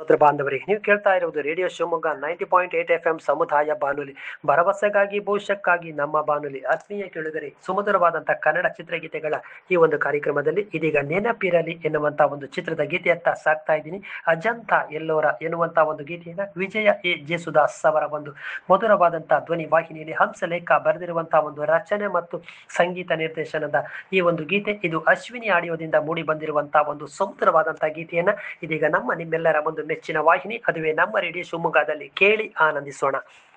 ಶ್ರೋತೃ ಬಾಂಧವರಿಗೆ ನೀವು ಕೇಳ್ತಾ ಇರುವುದು radio Shivamogga ninety point eight F M ಸಮುದಾಯ ಬಾನುಲಿ ಭರವಸೆಗಾಗಿ ಭವಿಷ್ಯಕ್ಕಾಗಿ ನಮ್ಮ ಬಾನುಲಿ ಆತ್ಮೀಯ ಕೇಳಿದರೆ ಸುಮಧುರವಾದಂತಹ ಕನ್ನಡ ಚಿತ್ರಗೀತೆಗಳ ಈ ಒಂದು ಕಾರ್ಯಕ್ರಮದಲ್ಲಿ ಇದೀಗ ನೆನಪಿರಲಿ ಎನ್ನುವಂತ ಒಂದು ಚಿತ್ರದ ಗೀತೆಯತ್ತ ಸಾಕ್ತಾ ಇದ್ದೀನಿ ಅಜಂತ ಎಲ್ಲೋರ ಎನ್ನುವಂತ ಒಂದು ಗೀತೆಯನ್ನ ವಿಜಯ ಎ ಜೇಸುದಾಸ್ ಅವರ ಒಂದು ಮಧುರವಾದಂತಹ ಧ್ವನಿ ವಾಹಿನಿಯಲ್ಲಿ ಹಂಸಲೇಖ ಬರೆದಿರುವಂತಹ ಒಂದು ರಚನೆ ಮತ್ತು ಸಂಗೀತ ನಿರ್ದೇಶನದ ಈ ಒಂದು ಗೀತೆ ಇದು ಅಶ್ವಿನಿ ಆಡಿಯೋದಿಂದ ಮೂಡಿ ಬಂದಿರುವಂತಹ ಒಂದು ಸುಂದರವಾದಂತಹ ಗೀತೆಯನ್ನ ಇದೀಗ ನಮ್ಮ ನಿಮ್ಮೆಲ್ಲರ ಒಂದು ಮೆಚ್ಚಿನ ವಾಹಿನಿ ಅದುವೇ ನಮ್ಮ ರೇಡಿಯೋ ಶಿವಮೊಗ್ಗದಲ್ಲಿ ಕೇಳಿ ಆನಂದಿಸೋಣ